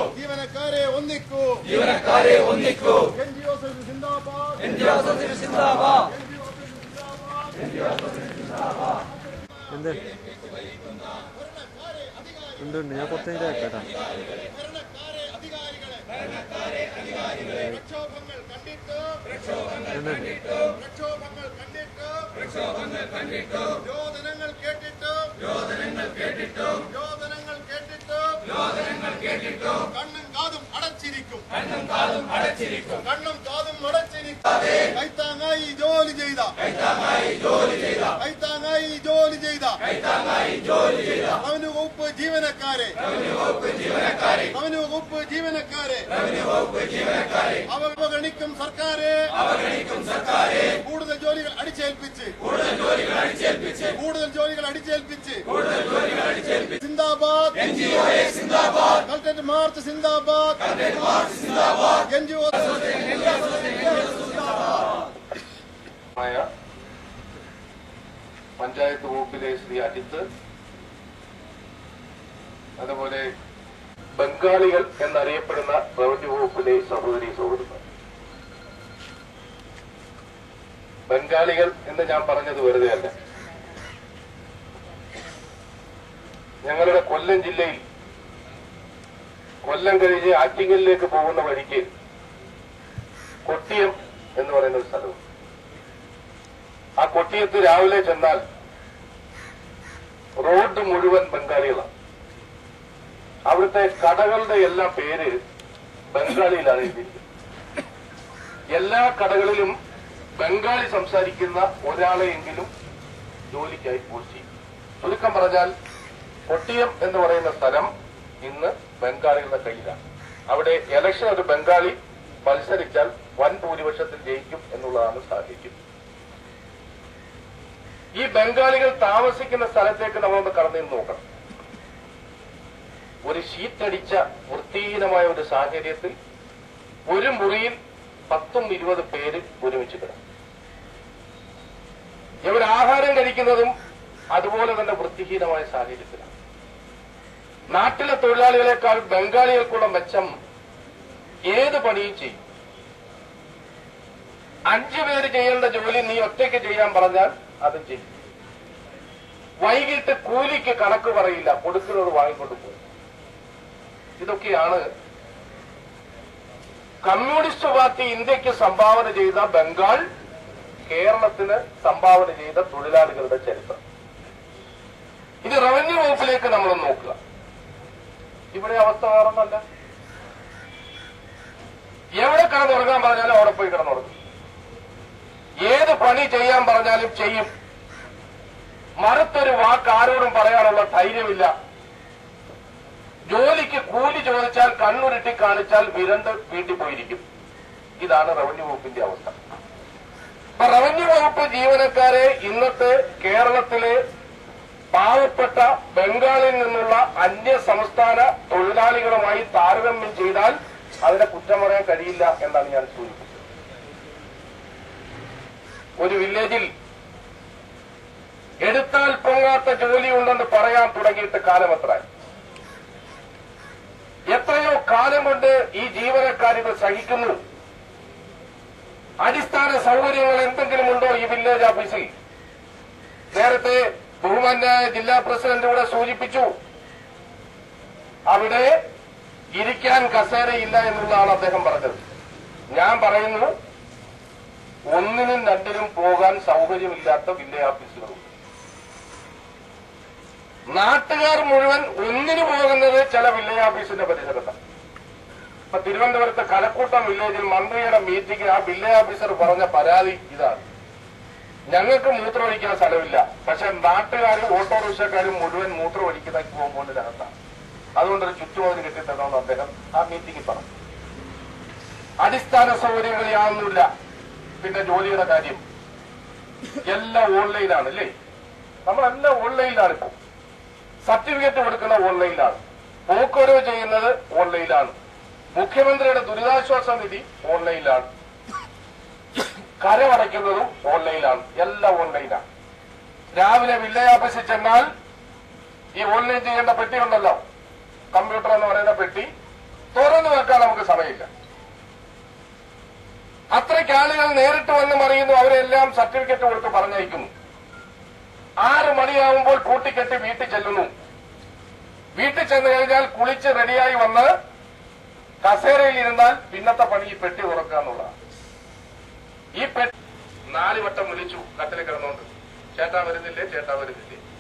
ജീവനക്കാരെ ഒന്നിക്കൂ ജീവനക്കാരെ ഒന്നിക്കൂ എൻ ജി ഒ സിന്ദാബാദ് എൻ ജി ഒ സിന്ദാബാദ് എന്ത് ഉണ്ട് ഉണ്ട് ഞാൻ കുറച്ച് കഴിഞ്ഞിട്ട് കേട്ടാ ഭരണക്കാരെ അധികാരികളെ പ്രക്ഷോഭങ്ങൾ കണ്ടിട്ട് എന്തുണ്ട് പ്രക്ഷോഭങ്ങൾ കണ്ടിട്ട് രോദനങ്ങൾ കേട്ടിട്ട് രോദനങ്ങൾ കേട്ടിട്ട് കണ്ണും കാതും അടച്ചിരിക്കും കണ്ണും കാതും അടച്ചിരിക്കും കണ്ണും കാതും അടച്ചിരിക്കും കൈത്താങ്ങായി ജോലി ചെയ്ത കൈത്താങ്ങായി ജോലി ചെയ്ത കൈത്താങ്ങായി ജോലി ചെയ്ത കൈത്താങ്ങായി ജോലി ചെയ്ത റവന്യൂ വകുപ്പ് ജീവനക്കാരെ റവന്യൂ വകുപ്പ് ജീവനക്കാരെ റവന്യൂ വകുപ്പ് ജീവനക്കാരെ റവന്യൂ വകുപ്പ് ജീവനക്കാരെ അവഗണിക്കും സർക്കാരെ അവഗണിക്കും സർക്കാരെ കൂടുതൽ ജോലികൾ അടിച്ചേൽപ്പിച്ച് കൂടുതൽ ജോലികൾ അടിച്ചേൽപ്പിച്ച് കൂടുതൽ ജോലികൾ അടിച്ചേൽപ്പിച്ച് കൂടുതൽ ജോലികൾ അടിച്ചേൽപ്പിച്ച് സിന്ദാബാദ് എൻ ജി ഒ സിന്ദാബാദ് കളക്ടറേറ്റ് മാർച്ച് സിന്ദാബാദ് കളക്ടറേറ്റ് മാർച്ച് സിന്ദാബാദ് എൻ ജി ഒ മായ പഞ്ചായത്ത് വകുപ്പിലെ ശ്രീ അജിത്ത് അതുപോലെ ബംഗാളികൾ എന്നറിയപ്പെടുന്ന റവന്യൂ വകുപ്പിലെ സഹോദരി സഹോദരന്മാർ ബംഗാളികൾ എന്ന് ഞാൻ പറഞ്ഞത് വെറുതെ അല്ല ഞങ്ങളുടെ കൊല്ലം ജില്ലയിൽ കൊല്ലം കഴിഞ്ഞ് ആറ്റിങ്ങലിലേക്ക് പോകുന്ന വഴിക്ക് കൊട്ടിയം എന്ന് പറയുന്ന ഒരു സ്ഥലവും ആ കൊട്ടിയത്ത് രാവിലെ ചെന്നാൽ റോഡ് മുഴുവൻ ബംഗാളികളാണ് അവിടുത്തെ കടകളുടെ എല്ലാം പേര് ബംഗാളിയിലാണ് എഴുതിയിരിക്കുന്നത് എല്ലാ കടകളിലും ബംഗാളി സംസാരിക്കുന്ന ഒരാളെയെങ്കിലും ജോലിക്കായി പോസ്റ്റ് ചെയ്യും ചുരുക്കം പറഞ്ഞാൽ കൊട്ടിയം എന്ന് പറയുന്ന സ്ഥലം ഇന്ന് ബംഗാളികളുടെ കയ്യിലാണ് അവിടെ ഇലക്ഷൻ ഒരു ബംഗാളി മത്സരിച്ചാൽ വൻ ഭൂരിപക്ഷത്തിൽ ജയിക്കും എന്നുള്ളതാണ് സാഹചര്യം ഈ ബംഗാളികൾ താമസിക്കുന്ന സ്ഥലത്തേക്ക് നമ്മളൊന്ന് കടന്നു നോക്കണം ഒരു ഷീറ്റടിച്ച വൃത്തിഹീനമായ ഒരു സാഹചര്യത്തിൽ ഒരു മുറിയിൽ പത്തും ഇരുപത് പേര് ഒരുമിച്ച് കിടക്കും ഇവർ ആഹാരം കഴിക്കുന്നതും അതുപോലെ തന്നെ വൃത്തിഹീനമായ സാഹചര്യത്തിലാണ് നാട്ടിലെ തൊഴിലാളികളെക്കാൾ ബംഗാളികൾക്കുള്ള മെച്ചം ഏത് പണിയും ചെയ്യും അഞ്ചു പേര് ചെയ്യേണ്ട ജോലി നീ ഒറ്റയ്ക്ക് ചെയ്യാൻ പറഞ്ഞാൽ അതും ചെയ്യും വൈകിട്ട് കൂലിക്ക് കണക്ക് പറയില്ല കൊടുക്കുന്നത് വാങ്ങിക്കൊണ്ട് പോകും ഇതൊക്കെയാണ് കമ്മ്യൂണിസ്റ്റ് പാർട്ടി ഇന്ത്യക്ക് സംഭാവന ചെയ്ത ബംഗാൾ കേരളത്തിന് സംഭാവന ചെയ്ത തൊഴിലാളികളുടെ ചരിത്രം ഇത് റവന്യൂ വകുപ്പിലേക്ക് നമ്മൾ നോക്കുക ഇവിടെ അവസ്ഥ വേറൊന്നല്ല എവിടെ കിടന്നുറങ്ങാൻ പറഞ്ഞാലും അവിടെ പോയി കിടന്നുറങ്ങും ഏത് പണി ചെയ്യാൻ പറഞ്ഞാലും ചെയ്യും മറുത്തൊരു വാക്ക് ആരോടും പറയാനുള്ള ധൈര്യമില്ല ജോലിക്ക് കൂലി ചോദിച്ചാൽ കണ്ണുരുട്ടി കാണിച്ചാൽ വിരണ്ട് വീട്ടിൽ പോയിരിക്കും ഇതാണ് റവന്യൂ വകുപ്പിന്റെ അവസ്ഥ അപ്പൊ റവന്യൂ വകുപ്പ് ജീവനക്കാരെ ഇന്നത്തെ കേരളത്തിലെ പാവപ്പെട്ട ബംഗാളിൽ നിന്നുള്ള അന്യ സംസ്ഥാന തൊഴിലാളികളുമായി താരതമ്യം ചെയ്താൽ അതിനെ കുറ്റം പറയാൻ കഴിയില്ല എന്നാണ് ഞാൻ സൂചിപ്പിച്ചത് ഒരു വില്ലേജിൽ എടുത്താൽ പൊങ്ങാത്ത ജോലിയുണ്ടെന്ന് പറയാൻ തുടങ്ങിയിട്ട് കാലമത്രായി എത്രയോ കാലം കൊണ്ട് ഈ ജീവനക്കാരിത് സഹിക്കുന്നു അടിസ്ഥാന സൗകര്യങ്ങൾ എന്തെങ്കിലും ഉണ്ടോ ഈ വില്ലേജ് ഓഫീസിൽ നേരത്തെ ബഹുമാന്യായ ജില്ലാ പ്രസിഡന്റ് ഇവിടെ സൂചിപ്പിച്ചു അവിടെ ഇരിക്കാൻ കസേരയില്ല എന്നുള്ളതാണ് അദ്ദേഹം പറഞ്ഞത് ഞാൻ പറയുന്നു ഒന്നിനും രണ്ടിനും പോകാൻ സൗകര്യമില്ലാത്ത വില്ലേജ് ഓഫീസുകളുണ്ട് നാട്ടുകാർ മുഴുവൻ ഒന്നിനു പോകുന്നത് ചില വില്ലേജ് ഓഫീസിന്റെ പരിസരത്താണ് ഇപ്പൊ തിരുവനന്തപുരത്ത് കലക്കൂട്ടം വില്ലേജിൽ മന്ത്രിയുടെ മീറ്റിംഗ് ആ വില്ലേജ് ഓഫീസർ പറഞ്ഞ പരാതി ഇതാണ് ഞങ്ങൾക്ക് മൂത്രമൊഴിക്കാൻ സ്ഥലമില്ല പക്ഷെ നാട്ടുകാരും ഓട്ടോറിക്ഷക്കാരും മുഴുവൻ മൂത്രമൊഴിക്കുന്ന കോമ്പൗണ്ടിനകത്താണ് അതുകൊണ്ടൊരു ചുറ്റുമതിന് കെട്ടിത്തരണമെന്ന് അദ്ദേഹം ആ മീറ്റിംഗിൽ പറഞ്ഞു അടിസ്ഥാന സൗകര്യങ്ങൾ യാതൊന്നുമില്ല പിന്നെ ജോലിയുടെ കാര്യം എല്ലാം ഓൺലൈനാണ് അല്ലേ നമ്മളെല്ലാം ഓൺലൈനിലാണ് ഇപ്പോൾ സർട്ടിഫിക്കറ്റ് കൊടുക്കുന്ന ഓൺലൈനിലാണ് പോക്കുവരവ് ചെയ്യുന്നത് ഓൺലൈനിലാണ് മുഖ്യമന്ത്രിയുടെ ദുരിതാശ്വാസ നിധി ഓൺലൈനിലാണ് കരമടയ്ക്കുന്നതും ഓൺലൈനിലാണ് എല്ലാം ഓൺലൈനാണ് രാവിലെ വില്ലേജ് ഓഫീസിൽ ചെന്നാൽ ഈ ഓൺലൈൻ ചെയ്യേണ്ട പെട്ടി ഉണ്ടല്ലോ കമ്പ്യൂട്ടർ എന്ന് പറയുന്ന പെട്ടി നേരിട്ട് വന്ന് മറിയുന്നു അവരെല്ലാം സർട്ടിഫിക്കറ്റ് കൊടുത്ത് പറഞ്ഞയക്കുന്നു ആറ് മണിയാവുമ്പോൾ പൂട്ടിക്കെട്ടി വീട്ടിൽ ചെല്ലുന്നു വീട്ടിൽ ചെന്ന് കഴിഞ്ഞാൽ കുളിച്ച് റെഡിയായി വന്ന് കസേരയിൽ ഇരുന്നാൽ പിന്നത്തെ പണി ഈ പെട്ടി തുറക്കുക എന്നുള്ളതാണ് ഈ പെട്ടി നാല് വട്ടം വിളിച്ചു കട്ടിൽ കിടന്നുകൊണ്ട് ചേട്ടാ വരുന്നില്ലേ ചേട്ടാ വരുന്നില്ലേ